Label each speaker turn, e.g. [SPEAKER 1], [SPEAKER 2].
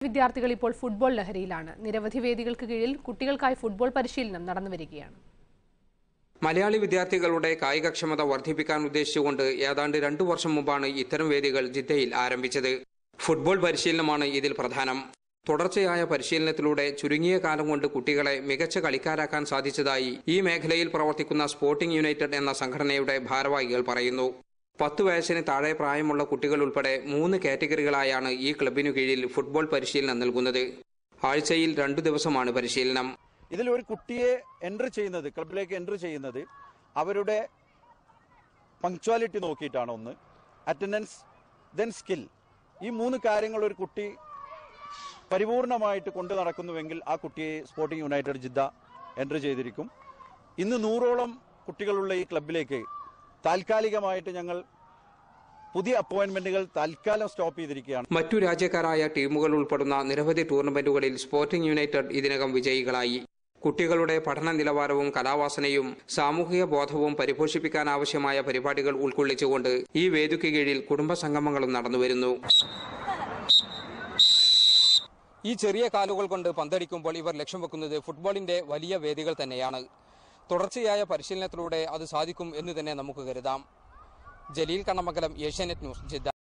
[SPEAKER 1] വിദ്യാർത്ഥികൾ ഇപ്പോൾ ഫുട്ബോൾ ലഹരിയിലാണ് നിരവധി വേദികൾക്ക് കീഴിൽ കുട്ടികൾക്കായി ഫുട്ബോൾ പരിശീലനം നടന്നുവരികയാണ്
[SPEAKER 2] മലയാളി വിദ്യാർത്ഥികളുടെ കായികക്ഷമത വർദ്ധിപ്പിക്കാൻ ഉദ്ദേശിച്ചുകൊണ്ട് ഏതാണ്ട് രണ്ടു വർഷം മുമ്പാണ് ഇത്തരം വേദികൾ ജിദ്ദയിൽ ആരംഭിച്ചത് ഫുട്ബോൾ പരിശീലനമാണ് ഇതിൽ പ്രധാനം തുടർച്ചയായ പരിശീലനത്തിലൂടെ ചുരുങ്ങിയ കാലം കൊണ്ട് കുട്ടികളെ മികച്ച കളിക്കാരാക്കാൻ സാധിച്ചതായി ഈ മേഖലയിൽ പ്രവർത്തിക്കുന്ന സ്പോർട്ടിംഗ് യുണൈറ്റഡ് എന്ന സംഘടനയുടെ ഭാരവാഹികൾ പറയുന്നു പത്ത് വയസ്സിന് താഴെ പ്രായമുള്ള കുട്ടികൾ ഉൾപ്പെടെ മൂന്ന് കാറ്റഗറികളായാണ് ഈ ക്ലബിനു കീഴിൽ ഫുട്ബോൾ പരിശീലനം നൽകുന്നത് ആഴ്ചയിൽ രണ്ടു ദിവസമാണ് പരിശീലനം
[SPEAKER 3] ഇതിൽ ഒരു കുട്ടിയെ എൻട്രി ചെയ്യുന്നത് ക്ലബിലേക്ക് എൻട്രി ചെയ്യുന്നത് അവരുടെ പങ്ക്ച്വാലിറ്റി നോക്കിയിട്ടാണ് ഒന്ന് അറ്റൻഡൻസ് ദെൻ സ്കിൽ ഈ മൂന്ന് കാര്യങ്ങൾ ഒരു കുട്ടി പരിപൂർണമായിട്ട് കൊണ്ടു നടക്കുന്നുവെങ്കിൽ ആ കുട്ടിയെ സ്പോർട്ടിംഗ് യുണൈറ്റഡ് ജിദ്ദ എൻട്രി ചെയ്തിരിക്കും ഇന്ന് നൂറോളം കുട്ടികളുള്ള ഈ ക്ലബിലേക്ക് താൽക്കാലികമായിട്ട് ഞങ്ങൾ പുതിയ അപ്പോയിന്റ്മെന്റുകൾ തൽക്കാലം സ്റ്റോപ്പ് ചെയ്തിരിക്കുകയാണ്
[SPEAKER 2] മറ്റു രാജ്യക്കാരായ ടീമുകൾ ഉൾപ്പെടുന്ന നിരവധി ടൂർണമെന്റുകളിൽ സ്പോർട്ടിംഗ് യുണൈറ്റഡ് ഇതിനകം വിജയികളായി കുട്ടികളുടെ പഠന നിലവാരവും കലാവാസനയും സാമൂഹിക ബോധവും പരിപോഷിപ്പിക്കാനാവശ്യമായ പരിപാടികൾ ഉൾക്കൊള്ളിച്ചുകൊണ്ട് ഈ വേദിക്ക് കീഴിൽ കുടുംബ സംഗമങ്ങളും നടന്നുവരുന്നു ഈ ചെറിയ കാലുകൾ കൊണ്ട് പന്തടിക്കുമ്പോൾ ഇവർ ലക്ഷ്യം വെക്കുന്നത് ഫുട്ബോളിന്റെ വലിയ വേദികൾ തന്നെയാണ് തുടർച്ചയായ പരിശീലനത്തിലൂടെ അത് സാധിക്കും എന്ന് തന്നെ നമുക്ക് കരുതാം ജലീൽ കണ്ണമംഗലം ഏഷ്യാനെറ്റ് ന്യൂസ് ജിദ്ദ